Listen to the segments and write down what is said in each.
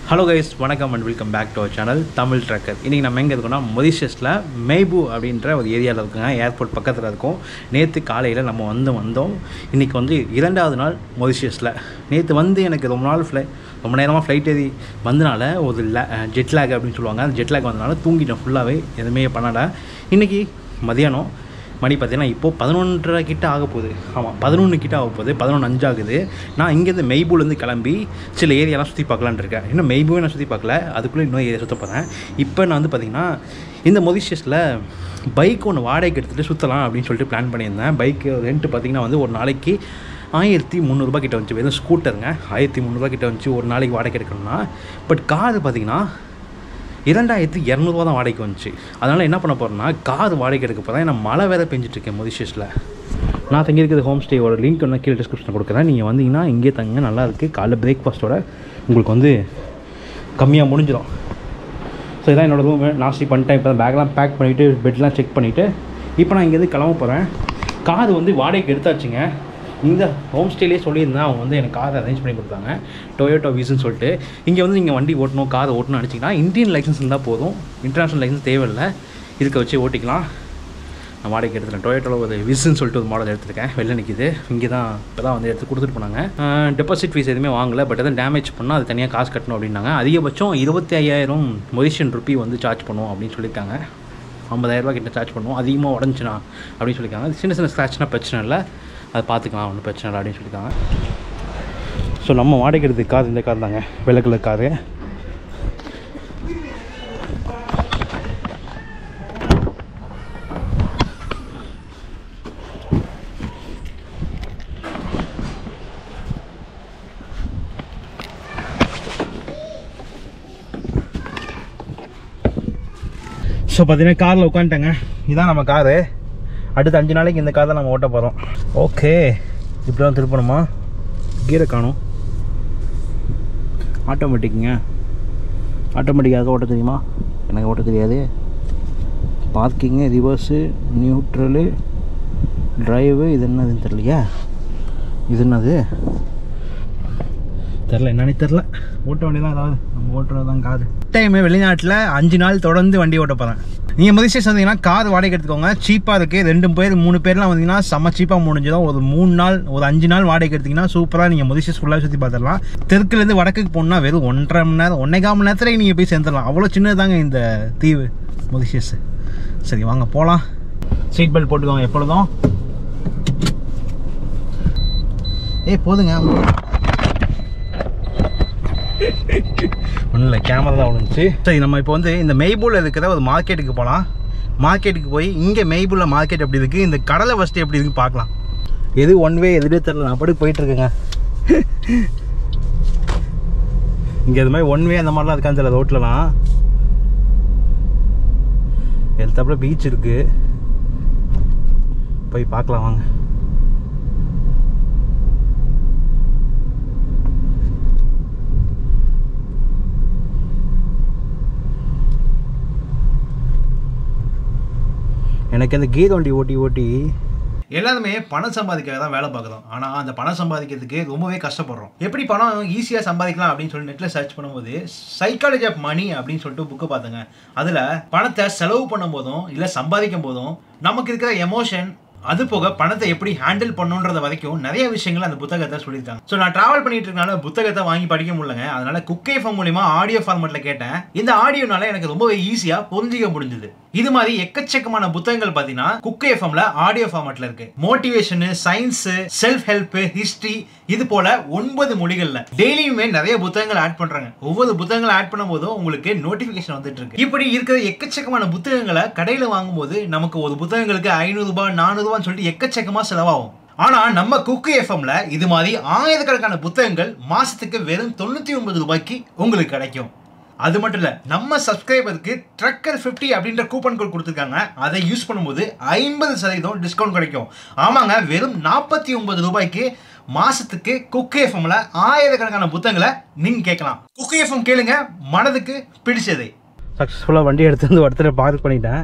Hello guys வணக்கம் and welcome back to our channel Tamil trekker இன்றைக்கி நம்ம எங்கே இருக்கோம்னா மொரிஷியஸில் மெய்பு அப்படின்ற ஒரு ஏரியாவில் இருக்குங்க ஏர்போர்ட் பக்கத்தில் இருக்கும் நேற்று காலையில் நம்ம வந்து வந்தோம் இன்றைக்கி வந்து இரண்டாவது நாள் மொரிஷியஸில் நேற்று வந்து எனக்கு ரொம்ப நாள் ஃப்ளை ரொம்ப நேரமாக ஃப்ளைட் ஏறி வந்தனால ஒரு ஜெட் லேக் அப்படின்னு சொல்லுவாங்க அந்த ஜெட் லேக் வந்தனால தூங்கிட்டேன் ஃபுல்லாகவே எதுவுமே பண்ணலை இன்றைக்கி மதியானம் மணி பார்த்தீங்கன்னா இப்போது பதினொன்றரை கிட்ட ஆக போகுது ஆமாம் பதினொன்று கிட்ட ஆக போகுது பதினொன்று அஞ்சு ஆகுது நான் இங்கேருந்து மெய்பூலேருந்து கிளம்பி சில ஏரியாலாம் சுற்றி பார்க்கலான்னு இருக்கேன் இன்னும் மெய்பூவே நான் சுற்றி பார்க்கல அதுக்குள்ளே இன்னும் ஏரியா சுற்ற போகிறேன் இப்போ நான் வந்து பார்த்திங்கன்னா இந்த மொரிஷியஸில் பைக் ஒன்று வாடகைக்கு எடுத்துகிட்டு சுற்றலாம் அப்படின்னு சொல்லிட்டு பிளான் பண்ணியிருந்தேன் பைக்கு ரெண்ட்டு பார்த்திங்கன்னா வந்து ஒரு நாளைக்கு ஆயிரத்தி முந்நூறுரூபா கிட்ட வந்துச்சு வெறும் ஸ்கூட்டருங்க ஆயிரத்தி முந்நூறுரூவா கிட்ட வந்துச்சு ஒரு நாளைக்கு வாடகை எடுக்கணும்னா பட் கார் பார்த்திங்கன்னா இரண்டாயிரத்தி இரநூறுவா தான் வாடகைக்கு வந்துச்சு அதனால் என்ன பண்ண போகிறேன்னா கார் வாடகை எடுக்க போகிறேன் ஏன்னா மழை வேறு பெஞ்சிட்ருக்கேன் மொரிஷியஸில் நான் தங்கி இருக்கிறது ஹோம் ஸ்டேயோட லிங்க் ஒன்று கீழே டிஸ்கிரிப்ஷனில் கொடுக்குறேன் நீங்கள் வந்தீங்கன்னா இங்கே தங்க நல்லா இருக்குது காலைல பிரேக்ஃபாஸ்ட்டோட உங்களுக்கு வந்து கம்மியாக முடிஞ்சிடும் ஸோ இதான் என்னோடய ரூம் நாஸ்டி பண்ணிட்டேன் இப்போ பேக்லாம் பேக் பண்ணிவிட்டு பெட்லாம் செக் பண்ணிவிட்டு இப்போ நான் இங்கேருந்து கிளம்ப போகிறேன் கார் வந்து வாடகைக்கு எடுத்தாச்சுங்க இந்த ஹோம் ஸ்டேலேயே சொல்லியிருந்தேன் அவங்க வந்து எனக்கு கார் அரேஞ்ச் பண்ணி கொடுத்தாங்க டொயோட்டோ வீஸ்னு சொல்லிட்டு இங்கே வந்து நீங்கள் வண்டி ஓட்டணும் கார் ஓட்டணும்னு நினச்சிங்கன்னா இந்தியன் லைசன்ஸ் இருந்தால் போதும் இன்டர்நேஷ்னல் லைசன்ஸ் தேவையில்லை இருக்க வச்சு ஓட்டிக்கலாம் நான் வாடகைக்கு எடுத்துட்டேன் டொயோட்டோவில் ஒரு விஸ்ன்னு சொல்லிட்டு ஒரு மாடல் எடுத்திருக்கேன் வெளில நிற்கிது இங்கே தான் இப்போ தான் வந்து எடுத்து கொடுத்துட்டு போனாங்க டெபாசிட் ஃபீஸ் எதுவுமே வாங்கலை பட் எதாவது டேமேஜ் பண்ணால் அது தனியாக காசு கட்டணும் அப்படின்னாங்க அதிகபட்சம் இருபத்தி ஐயாயிரம் மொரிஷியன் ருப்பி வந்து சார்ஜ் பண்ணுவோம் அப்படின்னு சொல்லியிருக்காங்க ஐம்பதாயிரரூபா கிட்ட சார்ஜ் பண்ணுவோம் அதிகமாக உடஞ்சினா அப்படின்னு சொல்லியிருக்காங்க சின்ன சின்ன ஸ்க்ராட்ச்னா பிரச்சனை இல்லை அதை பார்த்துக்கலாம் ஒன்றும் பிரச்சனை இல்லை அப்படின்னு சொல்லியிருக்காங்க ஸோ நம்ம வாடகை எடுத்து கார் இந்த கார் தாங்க வெள்ளை கலர் காரு ஸோ பார்த்தீங்கன்னா காரில் உட்காந்துட்டேங்க இதான் நம்ம காரு அடுத்த அஞ்சு நாளைக்கு இந்த கார் தான் நம்ம ஓட்ட போகிறோம் ஓகே இப்படி தான் திருப்பணுமா கீரை காணும் ஆட்டோமேட்டிக்குங்க ஆட்டோமேட்டிக்காக ஓட்ட தெரியுமா எனக்கு ஓட்ட தெரியாது பார்க்கிங்கு ரிவர்ஸு நியூட்ரலு ட்ரைவு இது என்னதுன்னு தெரியலையா இது என்னது தெரில என்னன்னு தெரில ஓட்ட வண்டி தான் ஏதாவது நம்ம ஓட்டுறது தான் கார் டைமு வெளிநாட்டில் அஞ்சு நாள் தொடர்ந்து வண்டி ஓட்ட போகிறேன் நீங்கள் மதிஷேஸ் வந்தீங்கன்னா கார் வாடகை எடுத்துக்கோங்க சீப்பாக இருக்குது ரெண்டு பேர் மூணு பேர்லாம் வந்தீங்கன்னா செம்ம சீப்பாக முடிஞ்சதும் ஒரு மூணு நாள் ஒரு அஞ்சு நாள் வாடகை எடுத்திங்கன்னா சூப்பராக நீங்கள் மொரிஷியஸ் ஃபுல்லாக சுற்றி பார்த்துடலாம் தெற்குலேருந்து வடக்குக்கு போனால் வெறும் ஒன்றரை மணி நேரம் ஒன்றே கால் மணி நேரத்தில் நீங்கள் போய் சேர்ந்துடலாம் அவ்வளோ சின்னதாங்க இந்த தீவு மொரிஷியஸ் சரி வாங்க போகலாம் சீட் பெல்ட் போட்டுக்கோங்க எப்பொழுதும் ஏய் போதுங்க ஒன்றும் இல்லை கேமரா தான் விழுந்துச்சு சரி நம்ம இப்போ வந்து இந்த மெய்பூலில் இருக்கிற ஒரு மார்க்கெட்டுக்கு போகலாம் மார்க்கெட்டுக்கு போய் இங்கே மெய்பூலில் மார்க்கெட் எப்படி இருக்குது இந்த கடலை ஃபஸ்ட்டு எப்படி இருக்குது பார்க்கலாம் எது ஒன் வே எதுவே தெரில நான் பாட்டுக்கு போயிட்டுருக்கேங்க இங்கே இது மாதிரி ஒன் வே அந்த மாதிரிலாம் இருக்கான்னு தெரியல ரோட்லலாம் எடுத்தப்பல பீச் இருக்குது போய் பார்க்கலாம் வாங்க எனக்கு அந்த கீத வண்டி ஓட்டி ஓட்டி எல்லாருமே பணம் சம்பாதிக்க தான் வேலை பார்க்குறோம் ஆனால் அந்த பணம் சம்பாதிக்கிறதுக்கு ரொம்பவே கஷ்டப்படுறோம் எப்படி பணம் ஈஸியாக சம்பாதிக்கலாம் அப்படின்னு சொல்லி நெட்டில் சர்ச் பண்ணும்போது சைக்காலஜி ஆஃப் மணி அப்படின்னு சொல்லிட்டு புக்கு பார்த்தேங்க அதில் பணத்தை செலவு பண்ணும் போதும் இல்லை சம்பாதிக்கும் போதும் நமக்கு இருக்கிற எமோஷன் அது போக பணத்தை எப்படி ஹேண்டில் பண்ணுன்றத வரைக்கும் நிறைய விஷயங்கள் அந்த புத்தகத்தை சொல்லியிருக்காங்க ஸோ நான் டிராவல் பண்ணிட்டு இருக்கனால புத்தகத்தை வாங்கி படிக்க முடியலங்க அதனால குக்கே ஃபார்ம் மூலியமா ஆடியோ ஃபார்மெட்ல கேட்டேன் இந்த ஆடியோனால எனக்கு ரொம்பவே ஈஸியா புரிஞ்சிக்க முடிஞ்சது இது மாதிரி எக்கச்சக்கமான புத்தகங்கள் பார்த்தீங்கன்னா குக் எஃப்எம்ல ஆடியோ ஃபார்மேட்ல இருக்கு motivation science self help history இது போல ஒன்பது மொழிகள்ல டெய்லியுமே நிறைய புத்தகங்கள் ஆட் பண்றாங்க ஒவ்வொரு புத்தகங்கள் ஆட் பண்ணும் போதும் உங்களுக்கு நோட்டிபிகேஷன் வந்துட்டு இருக்கு இப்படி இருக்கிற எக்கச்சக்கமான புத்தகங்களை கடையில வாங்கும்போது நமக்கு ஒரு புத்தகங்களுக்கு ஐநூறு ரூபாய் நானூறு ரூபான்னு சொல்லிட்டு எக்கச்சக்கமா செலவாகும் ஆனா நம்ம குக்கு எஃப்எம்ல இது மாதிரி ஆயிரக்கணக்கான புத்தகங்கள் மாசத்துக்கு வெறும் தொண்ணூத்தி ஒன்பது ரூபாய்க்கு உங்களுக்கு கிடைக்கும் அது மட்டும் இல்ல நம்ம சப்ஸ்கிரைபருக்கு ட்ரக்கர் 50 அப்படின்ற கூப்பன் கோட் கொடுத்துருக்காங்க அதை யூஸ் பண்ணும்போது ஐம்பது சதவீதம் டிஸ்கவுண்ட் கிடைக்கும் ஆமாங்க வெறும் நாற்பத்தி ஒன்பது ரூபாய்க்கு மாசத்துக்கு குக்கு எஃப்எம்ல ஆயிரக்கணக்கான புத்தகங்களை நீங்க கேட்கலாம் குக்கு எஃப்எம் கேளுங்க மனதுக்கு பிடிச்சதை சக்ஸஸ்ஃபுல்லாக வண்டி எடுத்து வந்து ஒருத்தர் பார்க் பண்ணிட்டேன்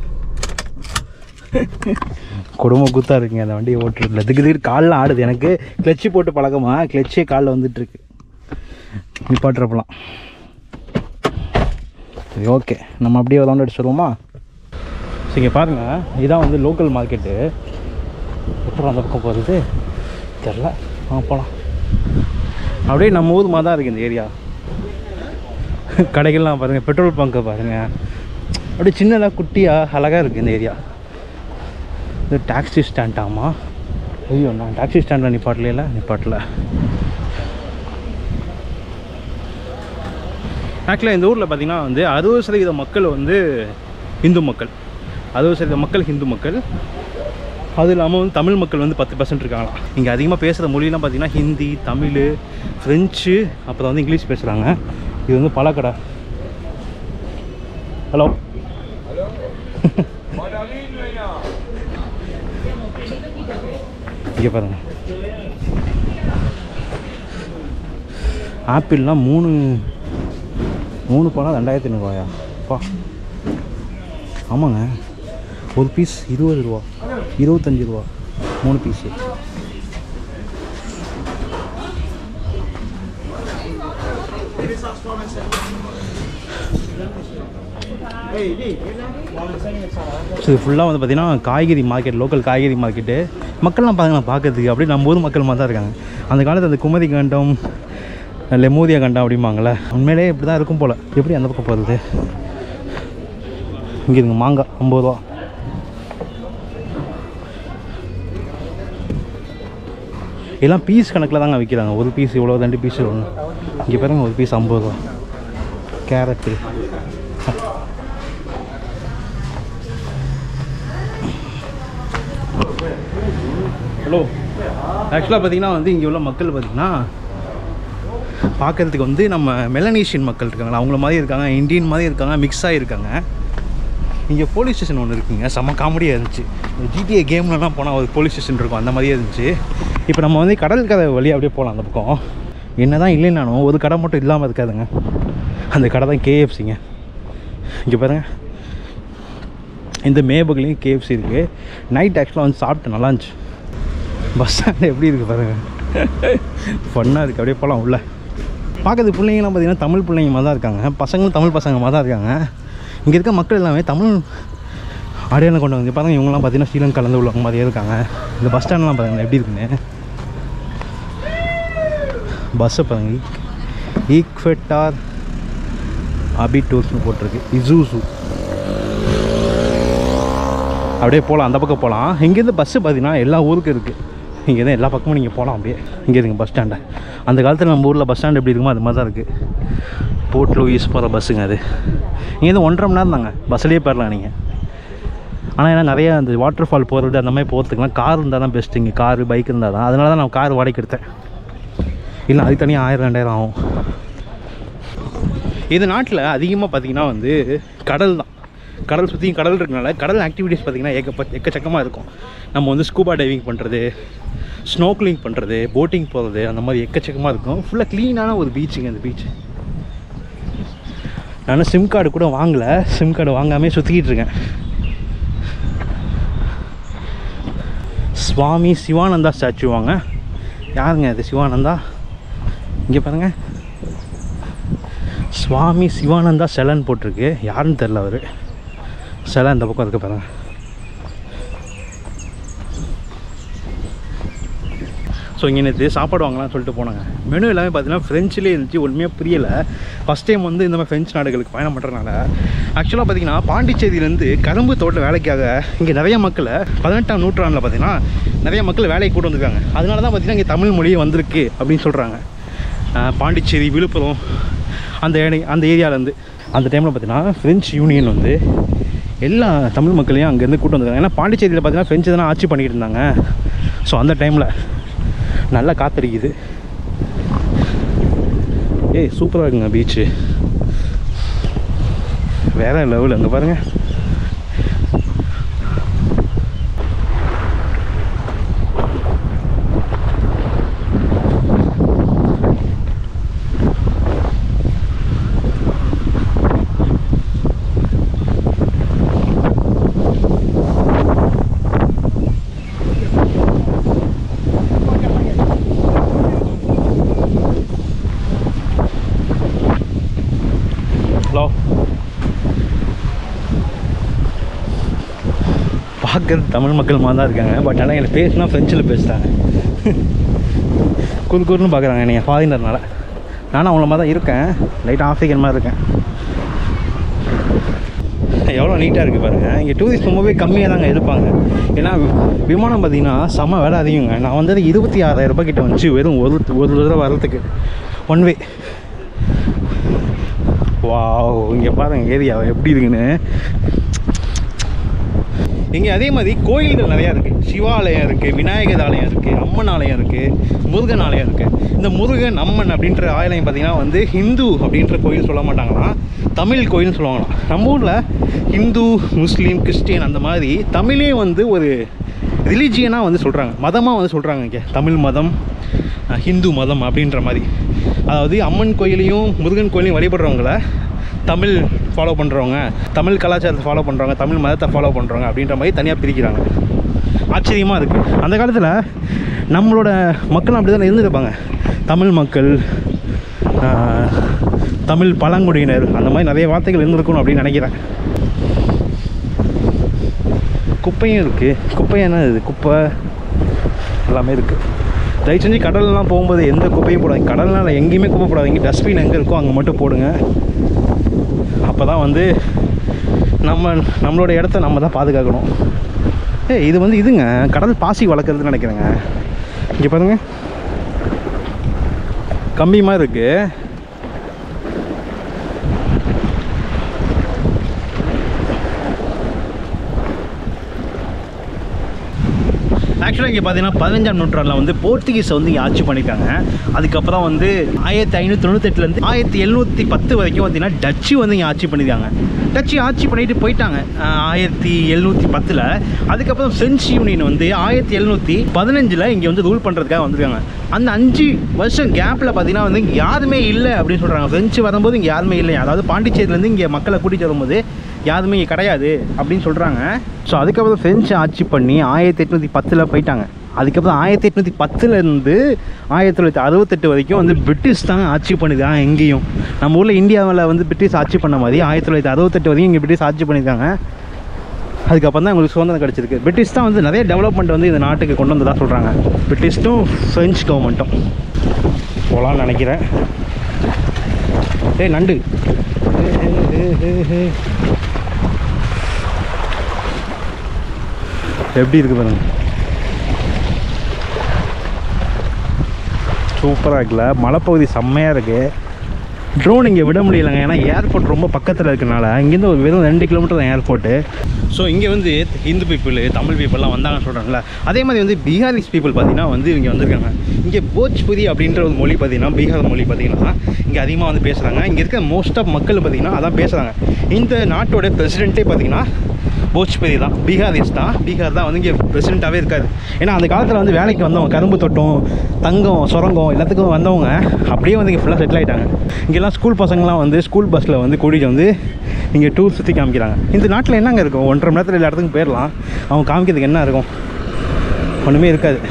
குடும்ப குத்தா இருக்குங்க அந்த வண்டியை ஓட்டுறதுல திக்கு திடீர் காலில் ஆடுது எனக்கு கிளச்சு போட்டு பழக்கமா கிளச்சே காலில் வந்துட்டு இருக்கு நிப்பாட்டுறப்பலாம் சரி ஓகே நம்ம அப்படியே விளாண்டு அடிச்சு வருவோமா சரி இங்கே பாருங்கள் இதான் வந்து லோக்கல் மார்க்கெட்டு எப்படி அந்த பக்கம் போகிறது தெரில ஆ போகலாம் அப்படியே நம்ம ஊர் மாதிரி தான் இருக்குது இந்த ஏரியா கடைகள்லாம் பாருங்கள் பெட்ரோல் பங்க்கை பாருங்கள் அப்படியே சின்னதாக குட்டியாக அழகாக இருக்குது இந்த ஏரியா இது டாக்ஸி ஸ்டாண்டாமா ஐயோ நான் டாக்ஸி ஸ்டாண்டில் நிப்பாட்டல நிப்பாட்டல ஆக்சுவலாக இந்த ஊரில் பார்த்தீங்கன்னா வந்து அறுபது சதவீத மக்கள் வந்து இந்து மக்கள் அறுபது சதவீத மக்கள் ஹிந்து மக்கள் அது இல்லாமல் வந்து தமிழ் மக்கள் வந்து பத்து பர்சன்ட் இருக்காங்களாம் இங்கே அதிகமாக பேசுகிற மொழிலாம் பார்த்தீங்கன்னா ஹிந்தி தமிழ் ஃப்ரெஞ்சு அப்புறம் வந்து இங்கிலீஷ் பேசுகிறாங்க இது வந்து பழக்கடை ஹலோ இங்கே பாருங்க ஆப்பிள்லாம் மூணு மூணு பழம் ரெண்டாயிரத்தி ஐநூறுவாயா பா ஆமாங்க ஒரு பீஸ் இருபது ரூபா இருபத்தஞ்சி ரூபா மூணு பீஸு ஸோ இது ஃபுல்லாக வந்து பார்த்திங்கன்னா காய்கறி மார்க்கெட் லோக்கல் காய்கறி மார்க்கெட்டு மக்கள்லாம் பாருங்க பார்க்கறதுக்கு அப்படியே நம்ம ஊர் மக்கள் மாதிரி தான் இருக்காங்க அந்த காலத்து அந்த குமரி கண்டம் லெமூரியா கண்டம் அப்படிம்பாங்கள்ல உண்மையிலே இப்படி தான் இருக்கும் போல் எப்படி அந்த பக்கம் போகிறது இங்கே இருங்க மாங்காய் ஐம்பது ரூபா எல்லாம் பீஸ் கணக்கில் தாங்க விற்கிறாங்க ஒரு பீஸ் இவ்வளோ ரெண்டு பீஸ் ஒன்று இங்கே பாருங்க ஒரு பீஸ் ஐம்பது ரூபா கேரட்டு ஹலோ ஆக்சுவலாக பார்த்தீங்கன்னா வந்து இங்கே உள்ள மக்கள் பார்த்திங்கன்னா பார்க்குறதுக்கு வந்து நம்ம மெலனீஷியன் மக்கள் இருக்காங்களா அவங்கள மாதிரி இருக்காங்க இந்தியன் மாதிரி இருக்காங்க மிக்ஸ் ஆகிருக்காங்க இங்கே போலீஸ் ஸ்டேஷன் ஒன்று இருக்குங்க செம்ம காமெடியாக இருந்துச்சு ஜிடிஏ கேம்லலாம் போனால் ஒரு போலீஸ் ஸ்டேஷன் இருக்கும் அந்த மாதிரியே இருந்துச்சு இப்போ நம்ம வந்து கடல் கதை வழியாக அப்படியே போகலாம் அந்த பக்கம் என்ன தான் இல்லைனாலும் ஒரு கடை மட்டும் இல்லாமல் இருக்காதுங்க அந்த கடை தான் கேஎஃப்சிங்க இங்கே பாருங்க இந்த மேபக்லேயும் கேஎஃப்சி இருக்குது நைட் ஆக்சுவலாக வந்து சாப்பிட்டு நல்லா இருந்துச்சு பஸ் ஸ்டாண்ட் எப்படி இருக்குது பாருங்கள் ஃபன்னாக இருக்குது அப்படியே போகலாம் உள்ள பார்க்கறது பிள்ளைங்கலாம் பார்த்தீங்கன்னா தமிழ் பிள்ளைங்க மாதிரி தான் இருக்காங்க பசங்களும் தமிழ் பசங்க மாதிரி தான் இருக்காங்க இங்கே இருக்க மக்கள் எல்லாமே தமிழ் அடையாளம் கொண்டு வந்து பாருங்க இவங்கலாம் பார்த்தீங்கன்னா ஸ்ரீலங்கா கலந்து உள்ளவங்க மாதிரியே இருக்காங்க இந்த பஸ் ஸ்டாண்ட்லாம் பாருங்க எப்படி இருக்குன்னு பஸ்ஸை பாருங்க ஈக்வெட்டார் அபி டூர்ஸ்னு போட்டிருக்கு இசூசு அப்படியே போகலாம் அந்த பக்கம் போகலாம் இங்கேருந்து பஸ்ஸு பார்த்தீங்கன்னா எல்லா ஊருக்கும் இருக்குது இங்கே தான் எல்லா பக்கமும் நீங்கள் போகலாம் அப்படியே இங்கே இருக்குங்க பஸ் ஸ்டாண்டை அந்த காலத்தில் நம்ம ஊரில் பஸ் ஸ்டாண்ட் எப்படி இருக்குமோ அது மாதிரி தான் இருக்குது போர்ட் லூயிஸ் போகிற பஸ்ஸுங்க அது இங்கேருந்து ஒன்றரை மணி நேரம் தாங்க பஸ்ஸிலே போயிடலாம் நீங்கள் ஆனால் ஏன்னா நிறைய அந்த வாட்டர் ஃபால் போகிறது அந்த மாதிரி போகிறதுக்குலாம் கார் இருந்தால் தான் பெஸ்ட்டு இங்கே காரு பைக் இருந்தால் தான் அதனால தான் நான் கார் வாடகைக்கு எடுத்தேன் இல்லை அதுக்கு தனியாக ஆயிரம் ரெண்டாயிரம் ஆகும் இது நாட்டில் அதிகமாக பார்த்தீங்கன்னா வந்து கடல் தான் கடல் சுற்றியும் கடல் இருக்கனால கடல் ஆக்டிவிட்டீஸ் பார்த்திங்கன்னா ஏகப்ப எக்கச்சக்கமாக இருக்கும் நம்ம வந்து ஸ்கூபா டைவிங் பண்ணுறது ஸ்னோக்லிங் பண்ணுறது போட்டிங் போகிறது அந்த மாதிரி எக்கச்சக்கமாக இருக்கும் ஃபுல்லாக க்ளீனான ஒரு பீச்சுங்க இந்த பீச் நான் சிம் கார்டு கூட வாங்கலை சிம் கார்டு வாங்காமே சுற்றிக்கிட்டு இருக்கேன் சுவாமி சிவானந்தா ஸ்டாச்சு வாங்க யாருங்க இது சிவானந்தா இங்கே பாருங்க சுவாமி சிவானந்தா செலன்னு போட்டிருக்கு யாருன்னு தெரில அவர் சிலை இந்த பக்கம் இருக்கு பாருங்க ஸோ இங்கே நேற்று சாப்பாடு வாங்கலாம்னு சொல்லிட்டு போனாங்க மெனு எல்லாமே பார்த்தீங்கன்னா ஃப்ரெஞ்சிலே இருந்துச்சு உண்மையாக புரியலை ஃபஸ்ட் டைம் வந்து இந்த மாதிரி ஃப்ரெஞ்ச் நாடுகளுக்கு பயணம் பண்ணுறதுனால ஆக்சுவலாக பார்த்தீங்கன்னா பாண்டிச்சேரியிலேருந்து கரும்பு தோட்ட வேலைக்காக இங்கே நிறைய மக்களை பதினெட்டாம் நூற்றாண்டில் பார்த்தீங்கன்னா நிறைய மக்கள் வேலைக்கு கூட்டு வந்திருக்காங்க அதனால தான் பார்த்தீங்கன்னா இங்கே தமிழ் மொழியே வந்திருக்கு அப்படின்னு சொல்கிறாங்க பாண்டிச்சேரி விழுப்புரம் அந்த ஏரி அந்த ஏரியாவிலேருந்து அந்த டைமில் பார்த்தீங்கன்னா ஃப்ரெஞ்ச் யூனியன் வந்து எல்லா தமிழ் மக்களையும் அங்கேருந்து கூட்டு வந்திருக்காங்க ஏன்னா பாண்டிச்சேரியில் பார்த்தீங்கன்னா ஃப்ரெஞ்சு தானே ஆட்சி பண்ணிக்கிட்டு இருந்தாங்க ஸோ அந்த டைமில் நல்லா காத்தடிக்குது ஏய் சூப்பராக இருக்குங்க பீச்சு வேற லெவல் அங்கே பாருங்கள் ஹலோ பார்க்கறது தமிழ் மக்கள் மாதிரி தான் இருக்காங்க பட் ஆனால் எனக்கு பேசுனா ஃப்ரெஞ்சில் பேசுகிறாங்க குறு குறுன்னு பார்க்குறாங்க நீங்கள் ஃபாரினர்னால நானும் அவங்கள மாதிரி தான் இருக்கேன் லைட்டாக ஆஃப்ரிக்கன் மாதிரி இருக்கேன் எவ்வளோ நீட்டாக இருக்குது பாருங்கள் இங்கே டூரிஸ்ட் ரொம்பவே கம்மியாக தாங்க இருப்பாங்க ஏன்னா வி- விமானம் பார்த்தீங்கன்னா செம்ம விலை அதிகங்க நான் வந்தது இருபத்தி ஆறாயிரம் ரூபாய் கிட்ட வந்துச்சு வெறும் ஒரு ஒரு தடவை வர்றதுக்கு ஒன் வே வாவ் இங்கே பாருங்க ஏரியா எப்படி இருக்குன்னு இங்கே அதே மாதிரி கோயில்கள் நிறையா இருக்குது சிவாலயம் இருக்குது விநாயகர் ஆலயம் இருக்குது அம்மன் ஆலயம் இருக்குது முருகன் ஆலயம் இருக்குது இந்த முருகன் அம்மன் அப்படின்ற ஆலயம் பார்த்திங்கன்னா வந்து ஹிந்து அப்படின்ற கோயில் சொல்ல மாட்டாங்களாம் தமிழ் கோயில்னு சொல்லுவாங்களாம் நம்ம ஊரில் ஹிந்து முஸ்லீம் கிறிஸ்டியன் அந்த மாதிரி தமிழே வந்து ஒரு ரிலீஜியனாக வந்து சொல்கிறாங்க மதமாக வந்து சொல்கிறாங்க இங்கே தமிழ் மதம் அஹ், ஹிந்து மதம் அப்படின்ற மாதிரி அதாவது அம்மன் கோயிலையும் முருகன் கோயிலையும் வழிபடுறவங்கள தமிழ் ஃபாலோ பண்ணுறவங்க தமிழ் கலாச்சாரத்தை ஃபாலோ பண்ணுறவங்க தமிழ் மதத்தை ஃபாலோ பண்ணுறவங்க அப்படின்ற மாதிரி தனியாக பிரிக்கிறாங்க ஆச்சரியமாக இருக்குது அந்த காலத்தில் நம்மளோட மக்கள் அப்படி தான் இருந்திருப்பாங்க தமிழ் மக்கள் ஆஹ், தமிழ் பழங்குடியினர் அந்த மாதிரி நிறைய வார்த்தைகள் இருந்திருக்கணும் அப்படின்னு நினைக்கிறேன் குப்பையும் இருக்குது குப்பை என்ன இது குப்பை எல்லாமே இருக்குது தயவு செஞ்சு கடல்லாம் போகும்போது எந்த குப்பையும் போடாதீங்க கடல்னால எங்கேயுமே குப்பை போடாதீங்க டஸ்ட்பின் எங்கே இருக்கோ அங்கே மட்டும் போடுங்க அப்போ தான் வந்து நம்ம நம்மளோட இடத்த நம்ம தான் பாதுகாக்கணும் ஏய் இது வந்து இதுங்க கடல் பாசி வளர்க்குறதுன்னு நினைக்கிறேங்க இங்கே பாருங்க கம்பி மாதிரி இருக்கு ஆக்சுவலாக இங்கே பார்த்தீங்கன்னா பதினஞ்சாம் நூற்றாண்டில் வந்து போர்த்துகீஸை வந்து இங்கே ஆட்சி பண்ணியிருக்காங்க அதுக்கப்புறம் வந்து ஆயிரத்தி ஐநூற்றி தொண்ணூத்தெட்டுலேருந்து ஆயிரத்தி எழுநூற்றி பத்து வரைக்கும் பார்த்தீங்கன்னா டச்சு வந்து இங்கே ஆட்சி பண்ணியிருக்காங்க டச்சு ஆட்சி பண்ணிட்டு போயிட்டாங்க ஆஹ் ஆயிரத்தி எழுநூற்றி பத்தில் அதுக்கப்புறம் ஃப்ரெஞ்ச் யூனியன் வந்து ஆயிரத்தி எழுநூற்றி பதினஞ்சில் இங்கே வந்து ரூல் பண்ணுறதுக்காக வந்திருக்காங்க அந்த அஞ்சு வருஷம் கேப்பில் பார்த்தீங்கன்னா வந்து இங்கே யாருமே இல்லை அப்படின்னு சொல்கிறாங்க ஃப்ரெஞ்சு வரும்போது இங்கே யாருமே இல்லை அதாவது பாண்டிச்சேரியிலேருந்து இங்கே மக்களை கூட்டிகிட்டு வரும்போது யாருமே இங்கே கிடையாது அப்படின்னு சொல்கிறாங்க ஸோ அதுக்கப்புறம் ஃப்ரெஞ்சு ஆட்சி பண்ணி ஆயிரத்தி எட்நூற்றி பத்தில் போயிட்டாங்க அதுக்கப்புறம் ஆயிரத்தி எட்நூற்றி பத்துலேருந்து ஆயிரத்தி தொள்ளாயிரத்தி அறுபத்தெட்டு வரைக்கும் வந்து பிரிட்டிஷ் தாங்க ஆட்சி பண்ணுதான் எங்கேயும் நம்ம ஊரில் இந்தியாவில் வந்து பிரிட்டிஷ் ஆட்சி பண்ண மாதிரி ஆயிரத்தி தொள்ளாயிரத்தி அறுபத்தெட்டு வரைக்கும் இங்கே பிரிட்டிஷ் ஆட்சி பண்ணியிருக்காங்க அதுக்கப்புறம் தான் உங்களுக்கு சுதந்திரம் கிடச்சிருக்கு பிரிட்டிஷ் தான் வந்து நிறைய டெவலப்மெண்ட் வந்து இந்த நாட்டுக்கு கொண்டு வந்ததா சொல்கிறாங்க பிரிட்டிஷ்டும் ஃப்ரெஞ்ச் கவர்மெண்ட்டும் போகலான்னு நினைக்கிறேன் ஏய் நண்டு ஏ, ஏ, ஏ, ஏ. எப்படி இருக்கு பாருங்க சூப்பராக இருக்குல்ல மலைப்பகுதி செம்மையாக இருக்குது ட்ரோன் இங்கே விட முடியலங்க ஏன்னா ஏர்போர்ட் ரொம்ப பக்கத்தில் இருக்கனால இங்கேருந்து ஒரு வெறும் ரெண்டு கிலோமீட்டர் தான் ஏர்போர்ட்டு ஸோ இங்கே வந்து ஹிந்து பீப்புள் தமிழ் பீப்புளெலாம் வந்தாங்கன்னு சொல்கிறாங்கல்ல அதே மாதிரி வந்து பீகாரிஸ் பீப்புள் பார்த்தீங்கன்னா வந்து இங்கே வந்திருக்காங்க இங்கே போஜ்புரி அப்படின்ற ஒரு மொழி பார்த்தீங்கன்னா பீகார் மொழி பார்த்தீங்கன்னா இங்கே அதிகமாக வந்து பேசுகிறாங்க இங்கே இருக்க மோஸ்ட் ஆஃப் மக்கள் பார்த்தீங்கன்னா அதான் பேசுகிறாங்க இந்த நாட்டோட பிரசிடென்ட்டே பார்த்தீங்கன்னா போஜ்பேரி தான் பீகாரிஸ் தான் பீகார் தான் வந்து இங்கே பிரசிடெண்ட்டாகவே இருக்காது ஏன்னா அந்த காலத்தில் வந்து வேலைக்கு வந்தவங்க கரும்பு தோட்டம் தங்கம் சுரங்கம் எல்லாத்துக்கும் வந்தவங்க அப்படியே வந்து இங்கே ஃபுல்லாக செட்டில் ஆகிட்டாங்க இங்கெல்லாம் ஸ்கூல் பசங்களாம் வந்து ஸ்கூல் பஸ்ஸில் வந்து கூட்டிகிட்டு வந்து இங்கே டூர் சுற்றி காமிக்கிறாங்க இந்த நாட்டில் என்னங்க இருக்கும் ஒன்றரை மணி நேரத்தில் எல்லா இடத்துக்கும் போயிடலாம் அவங்க காமிக்கிறதுக்கு என்ன இருக்கும் ஒன்றுமே இருக்காது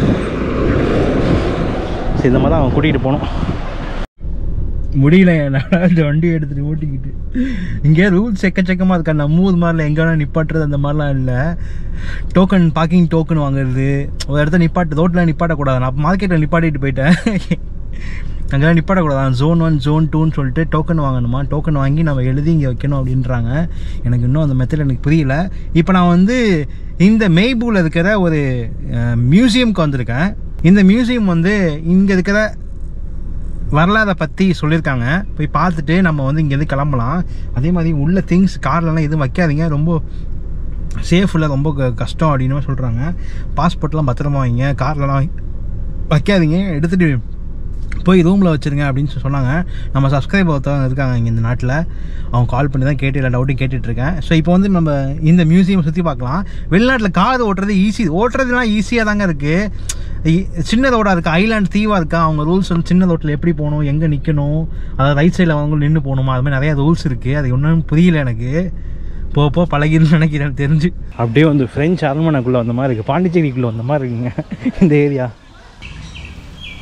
சரி இந்த மாதிரி தான் அவன் கூட்டிகிட்டு போகணும் முடியல என்னால் இந்த வண்டி எடுத்துகிட்டு ஓட்டிக்கிட்டு இங்கே ரூல்ஸ் எக்கச்சக்கமாக இருக்கா நம்ம ஊர் மாதிரில எங்கே வேணால் நிப்பாட்டுறது அந்த மாதிரிலாம் இல்லை டோக்கன் பார்க்கிங் டோக்கன் வாங்குறது ஒரு இடத்த நிப்பாட்டு ரோட்டில் நிப்பாட்டக்கூடாது நான் மார்க்கெட்டில் நிப்பாட்டிட்டு போயிட்டேன் அங்கெல்லாம் நிப்பாட்டக்கூடாது ஜோன் ஒன் ஜோன் டூன்னு சொல்லிட்டு டோக்கன் வாங்கணுமா டோக்கன் வாங்கி நம்ம எழுதி இங்கே வைக்கணும் அப்படின்றாங்க எனக்கு இன்னும் அந்த மெத்தட் எனக்கு புரியல இப்போ நான் வந்து இந்த மெய்பூவில் இருக்கிற ஒரு மியூசியம்க்கு வந்திருக்கேன் இந்த மியூசியம் வந்து இங்கே இருக்கிற வரலாறை பற்றி சொல்லியிருக்காங்க போய் பார்த்துட்டு நம்ம வந்து இங்கேருந்து கிளம்பலாம் அதே மாதிரி உள்ள திங்ஸ் கார்லலாம் எதுவும் வைக்காதீங்க ரொம்ப சேஃப் இல்லை ரொம்ப க- கஷ்டம் அப்படின்னு சொல்கிறாங்க பாஸ்போர்ட்லாம் பத்திரமா வைங்க கார்லலாம் வை- வைக்காதீங்க எடுத்துகிட்டு போய் ரூமில் வச்சுருங்க அப்படின்னு சொல்லி சொன்னாங்க நம்ம சப்ஸ்கிரைபர் ஒருத்தவங்க இருக்காங்க இங்கே இந்த நாட்டில் அவங்க கால் பண்ணி தான் கேட்டு எல்லா டவுட்டும் கேட்டுட்ருக்கேன் ஸோ இப்போ வந்து நம்ம இந்த மியூசியம் சுற்றி பார்க்கலாம் வெளிநாட்டில் கார் ஓட்டுறது ஈஸி ஓட்டுறதுலாம் ஈஸியாக தாங்க இருக்குது சின்ன ரோடாக இருக்குது ஐலாண்ட் தீவாக இருக்கா அவங்க ரூல்ஸ் வந்து சின்ன ரோட்டில் எப்படி போகணும் எங்கே நிற்கணும் அதாவது ரைட் சைடில் அவங்க நின்று போகணுமா அது மாதிரி நிறையா ரூல்ஸ் இருக்குது அது ஒன்றும் புரியல எனக்கு போ போ பழகின்னு நினைக்கிறேன் தெரிஞ்சு அப்படியே வந்து ஃப்ரெஞ்ச் அரண்மனைக்குள்ளே வந்த மாதிரி இருக்குது பாண்டிச்சேரிக்குள்ளே வந்த மாதிரி இருக்குங்க இந்த ஏரியா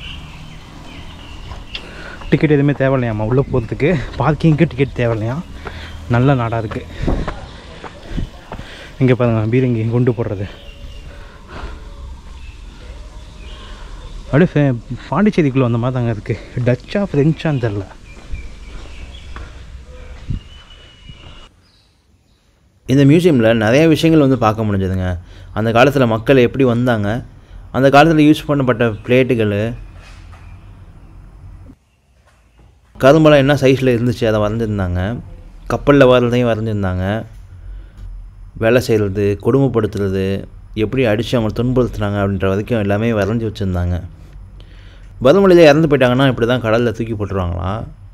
டிக்கெட் எதுவுமே தேவையில்லையாம்மா உள்ளே போகிறதுக்கு பார்க்கிங்க்கு டிக்கெட் தேவையில்லையா நல்ல நாடாக இருக்குது இங்கே பாருங்க பீரங்கி குண்டு போடுறது அப்படியே ஃபே- பாண்டிச்சேரிக்குள்ளே வந்த மாதிரி தாங்க இருக்குது டச்சா ஃப்ரெஞ்சான்னு தெரில இந்த மியூசியமில் நிறைய விஷயங்கள் வந்து பார்க்க முடிஞ்சதுங்க அந்த காலத்தில் மக்கள் எப்படி வந்தாங்க அந்த காலத்தில் யூஸ் பண்ணப்பட்ட பிளேட்டுகள் கரும்பெல்லாம் என்ன சைஸில் இருந்துச்சு அதை வரைஞ்சிருந்தாங்க கப்பலில் வர்றதையும் வரைஞ்சிருந்தாங்க வேலை செய்கிறது கொடுமைப்படுத்துறது எப்படி அடித்து அவங்க துன்புறுத்துனாங்க அப்படின்ற வரைக்கும் எல்லாமே வரைஞ்சி வச்சுருந்தாங்க வறுமொழியில் இறந்து போயிட்டாங்கன்னா இப்படி தான் கடலில் தூக்கி போட்டுருவாங்களா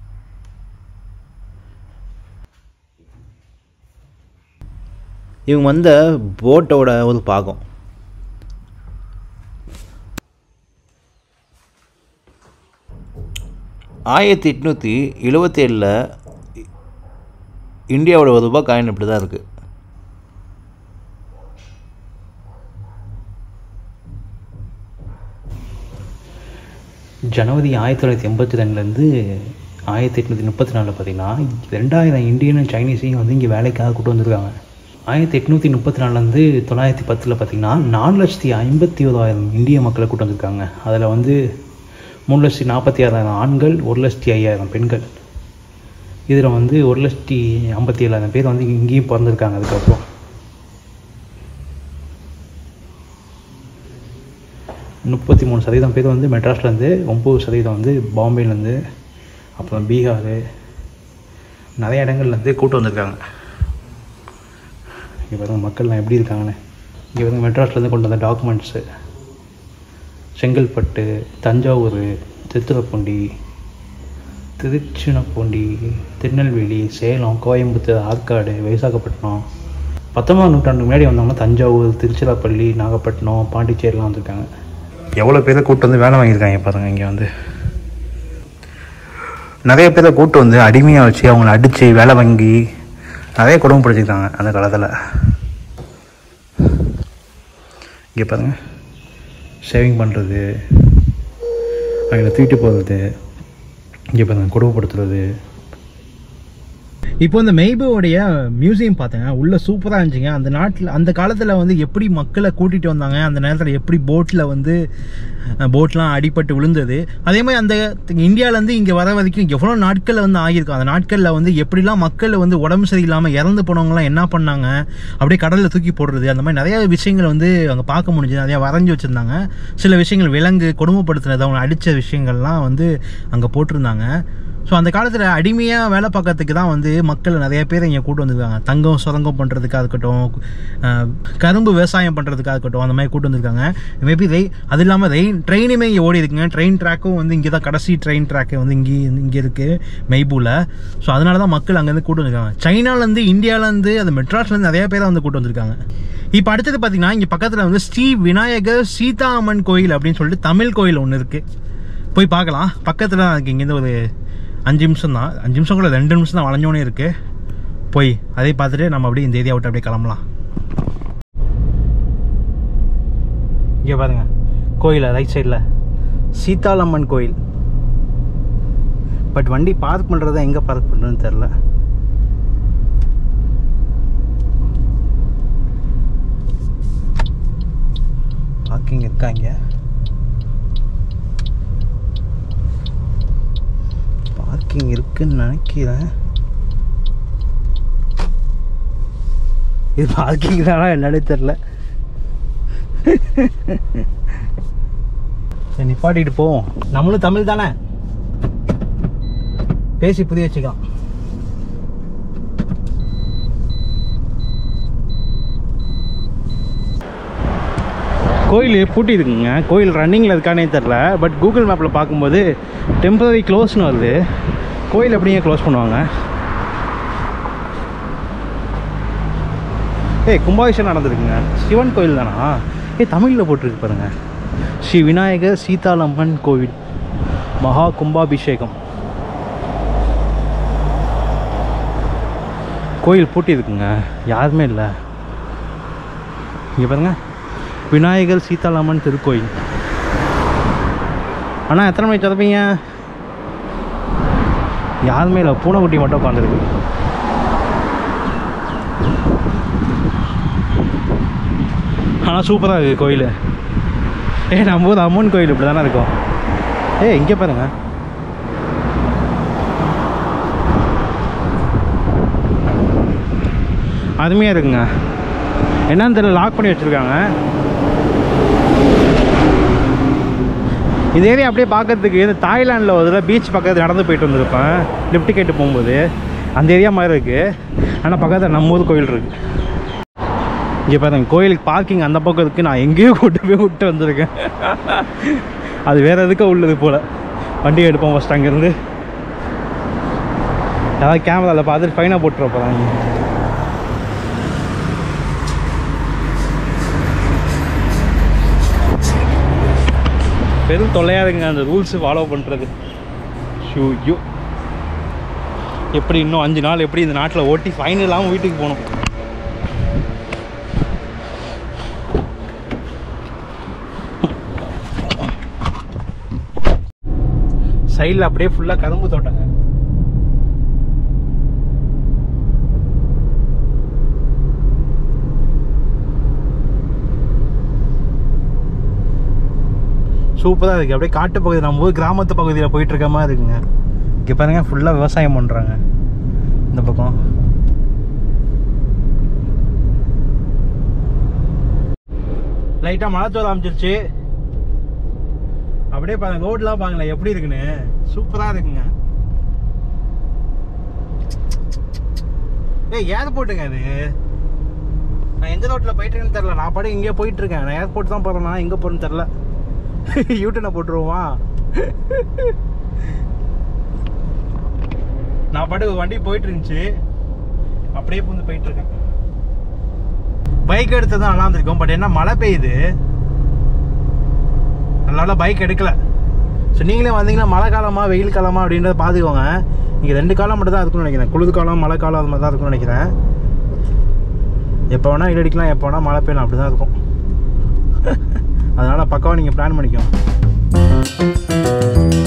இவங்க வந்த போட்டோட ஒரு பாகம் ஆயிரத்தி எட்நூற்றி எழுபத்தேழில் இந்தியாவோட ஒரு ரூபாய் காயின் இப்படி தான் இருக்குது ஜனவரி ஆயிரத்தி தொள்ளாயிரத்தி எண்பத்தி ரெண்டுலேருந்து ஆயிரத்தி எட்நூற்றி முப்பத்தி நாலில் பார்த்தீங்கன்னா ரெண்டாயிரம் இந்தியனும் சைனீஸையும் வந்து இங்கே வேலைக்காக கூட்டு வந்திருக்காங்க ஆயிரத்தி எட்நூற்றி முப்பத்தி நாலுலேருந்து தொள்ளாயிரத்தி பத்தில் பார்த்தீங்கன்னா நாலு லட்சத்தி ஐம்பத்தி ஓராயிரம் இந்திய மக்களை கூட்டு வந்திருக்காங்க அதில் வந்து மூணு லட்சத்தி நாற்பத்தி ஆறாயிரம் ஆண்கள் ஒரு லட்சத்தி ஐயாயிரம் பெண்கள் இதில் வந்து ஒரு லட்சத்தி ஐம்பத்தி ஏழாயிரம் பேர் வந்து இங்கேயும் பிறந்திருக்காங்க அதுக்கப்புறம் முப்பத்தி மூணு சதவீதம் பேர் வந்து மெட்ராஸ்லேருந்து ஒம்பது சதவீதம் வந்து பாம்பேலேருந்து அப்புறம் பீகார் நிறைய இடங்கள்லேருந்து கூட்டு வந்திருக்காங்க இங்கே பாருங்க மக்கள்லாம் எப்படி இருக்காங்கன்னு இங்கே பாருங்க மெட்ராஸ்லேருந்து கொண்டு வந்த டாக்குமெண்ட்ஸு செங்கல்பட்டு தஞ்சாவூர் திருத்துறைப்பூண்டி திருச்சினப்பூண்டி திருநெல்வேலி சேலம் கோயம்புத்தூர் ஆற்காடு விசாகப்பட்டினம் பத்தொன்பதாம் நூற்றாண்டுக்கு முன்னாடி வந்தவங்க தஞ்சாவூர் திருச்சிராப்பள்ளி நாகப்பட்டினம் பாண்டிச்சேரிலாம் வந்திருக்காங்க எவ்வளோ பேரை கூட்டு வந்து வேலை வாங்கியிருக்காங்க பாருங்க இங்கே வந்து நிறைய பேரை கூட்டு வந்து அடிமையாக வச்சு அவங்கள அடித்து வேலை வாங்கி நிறைய குடும்பப்படுத்திருக்காங்க அந்த காலத்தில் இங்கே பாருங்க சேவிங் பண்ணுறது அவங்கள தூக்கிட்டு போகிறது இங்கே பாருங்க கொடுமைப்படுத்துறது இப்போ இந்த மெய்போடைய மியூசியம் பார்த்தேங்க உள்ள சூப்பராக இருந்துச்சுங்க அந்த நாட்டில் அந்த காலத்தில் வந்து எப்படி மக்களை கூட்டிகிட்டு வந்தாங்க அந்த நேரத்தில் எப்படி போட்டில் வந்து போட்லாம் அடிபட்டு விழுந்தது அதே மாதிரி அந்த இந்தியாவிலேருந்து இங்கே வர வரைக்கும் எவ்வளோ நாட்கள் வந்து ஆகியிருக்கும் அந்த நாட்களில் வந்து எப்படிலாம் மக்கள் வந்து உடம்பு சரியில்லாமல் இறந்து போனவங்களாம் என்ன பண்ணாங்க அப்படியே கடலில் தூக்கி போடுறது அந்த மாதிரி நிறைய விஷயங்கள் வந்து அங்கே பார்க்க முடிஞ்சது நிறையா வரைஞ்சி வச்சுருந்தாங்க சில விஷயங்கள் விலங்கு கொடுமைப்படுத்துனது அவங்க அடித்த விஷயங்கள்லாம் வந்து அங்கே போட்டிருந்தாங்க ஸோ அந்த காலத்தில் அடிமையாக வேலை பார்க்கறதுக்கு தான் வந்து மக்கள் நிறைய பேர் இங்கே கூட்டு வந்திருக்காங்க தங்கம் சுரங்கம் பண்ணுறதுக்காக இருக்கட்டும் அஹ், கரும்பு விவசாயம் பண்ணுறதுக்காக இருக்கட்டும் அந்த மாதிரி கூட்டு வந்திருக்காங்க மேபி ரெய் அது இல்லாமல் ரெயின் ட்ரெயினுமே இங்கே ஓடி இருக்குங்க ட்ரெயின் ட்ராக்கும் வந்து இங்கே தான் கடைசி ட்ரெயின் ட்ராக்கு வந்து இங்கே இங்கே இருக்குது மெய்பூவில் ஸோ அதனால தான் மக்கள் அங்கேருந்து கூட்டு வந்திருக்காங்க சைனாலேருந்து இந்தியாவிலேருந்து அது மெட்ராஸ்லேருந்து நிறைய பேரை வந்து கூட்டு வந்திருக்காங்க இப்போ அடுத்தது பார்த்தீங்கன்னா இங்கே பக்கத்தில் வந்து ஸ்ரீ விநாயகர் சீதா அம்மன் கோயில் அப்படின்னு சொல்லிட்டு தமிழ் கோயில் ஒன்று இருக்குது போய் பார்க்கலாம் பக்கத்தில் தான் இருக்குது இங்கேருந்து ஒரு அஞ்சு நிமிஷம் தான் அஞ்சு நிமிஷம் கூட ரெண்டு நிமிஷம் தான் வளைஞ்சோனே இருக்குது போய் அதை பார்த்துட்டு நம்ம அப்படியே இந்த ஏரியா விட்டு அப்படியே கிளம்பலாம் இங்கே பாருங்க கோயில் ரைட் சைடில் சீதாளம்மன் கோயில் பட் வண்டி பார்க் பண்ணுறத எங்கே பார்க் பண்ணுறதுன்னு தெரில பார்க்கிங் இருக்கா இங்கே பார்க்கிங் இருக்குன்னு நினைக்கிறேன் இது பார்க்கிங் தானா என்னன்னே தெரில சரி நிப்பாட்டிட்டு போவோம் நம்மளும் தமிழ் தானே பேசி புரிய வச்சுக்கலாம் கோயில் பூட்டி இருக்குங்க கோயில் ரன்னிங்கில் இருக்கானே தெரில பட் கூகுள் மேப்பில் பார்க்கும்போது டெம்பரரி க்ளோஸ்னு வருது கோயில் எப்படிங்க க்ளோஸ் பண்ணுவாங்க ஏய் கும்பாபிஷேகம் நடந்திருக்குங்க சிவன் கோயில் தானா ஏய் தமிழில் போட்டிருக்கு பாருங்க ஸ்ரீ விநாயகர் சீதாளம்மன் கோவில் மகா கும்பாபிஷேகம் கோயில் பூட்டி இருக்குங்க யாருமே இல்லை இங்கே பாருங்க விநாயகர் சீதாராமன் திருக்கோயில் அண்ணா எத்தனை மணிக்கு திறப்பீங்க யாருமே இல்லை பூனைக்குட்டி மட்டும் உட்காந்துருக்கு ஆனால் சூப்பராக இருக்குது கோயில் ஏ நம்ம ஊர் அம்மன் கோயில் இப்படி தானே இருக்கும் ஏ இங்கே பாருங்க அருமையாக இருக்குங்க என்னன்னு தெரியல லாக் பண்ணி வச்சுருக்காங்க இந்த ஏரியா அப்படியே பார்க்கறதுக்கு இந்த தாய்லாண்டில் ஒரு தடவை பீச் பக்கத்தில் நடந்து போயிட்டு வந்திருப்பேன் லிஃப்ட் கேட்டு போகும்போது அந்த ஏரியா மாதிரி இருக்குது ஆனால் பக்கத்தில் நம்ம ஊர் கோயில் இருக்குது இங்கே பாருங்க கோயிலுக்கு பார்க்கிங் அந்த பக்கம் இருக்குது நான் எங்கேயோ கூட்டு போய் விட்டு வந்திருக்கேன் அது வேறு எதுக்கோ உள்ளது போல் வண்டி எடுப்போம் ஃபஸ்ட் அங்கேருந்து ஏதாவது கேமராவில் பார்த்துட்டு ஃபைனாக போட்டுற போகிறாங்க பெரும் தொல்லையாக இருக்குங்க அந்த ரூல்ஸ் ஃபாலோ பண்ணுறது ஷூ யூ எப்படி இன்னும் அஞ்சு நாள் எப்படி இந்த நாட்டில் ஓட்டி ஃபைன் இல்லாமல் வீட்டுக்கு போகணும் சைடில் அப்படியே ஃபுல்லாக கரும்பு தோட்டங்க சூப்பராக இருக்குது அப்படியே காட்டு பகுதி நம்ம ஊர் கிராமத்து பகுதியில் போயிட்டு இருக்க மாதிரி இருக்குங்க இங்கே பாருங்க ஃபுல்லாக விவசாயம் பண்ணுறாங்க இந்த பக்கம் லைட்டாக மழை தோற ஆரம்பிச்சிருச்சு அப்படியே பாருங்க ரோட்லாம் பாருங்களேன் எப்படி இருக்குன்னு சூப்பராக இருக்குங்க ஏய் ஏர்போர்ட்டுங்க அது நான் எந்த ரோட்டில் போயிட்டு இருக்கேன்னு தெரில நான் பாட்டு இங்கே போயிட்டு இருக்கேன் நான் ஏர்போர்ட் தான் போகிறேன் நான் எங்கே போகிறேன்னு தெரில யூட்டனை போட்டுருவோமா நான் பாட்டுக்கு வண்டி போயிட்டு இருந்துச்சு அப்படியே பூந்து போயிட்டு இருக்கேன் பைக் எடுத்தது நல்லா இருந்திருக்கும் பட் என்ன மழை பெய்யுது அதனால பைக் எடுக்கல ஸோ நீங்களே வந்தீங்கன்னா மழை காலமா வெயில் காலமா அப்படின்றத பார்த்துக்கோங்க இங்கே ரெண்டு காலம் மட்டும் தான் இருக்கும்னு நினைக்கிறேன் குளிர் காலம் மழை காலம் அது மாதிரி தான் இருக்கும்னு நினைக்கிறேன் எப்போ வேணால் வெயில் அடிக்கலாம் எப்போ வேணால் மழை பெய்யலாம் அப்படி தான் இருக்கும் அதனால் பக்காவாக நீங்கள் பிளான் பண்ணிக்கோங்க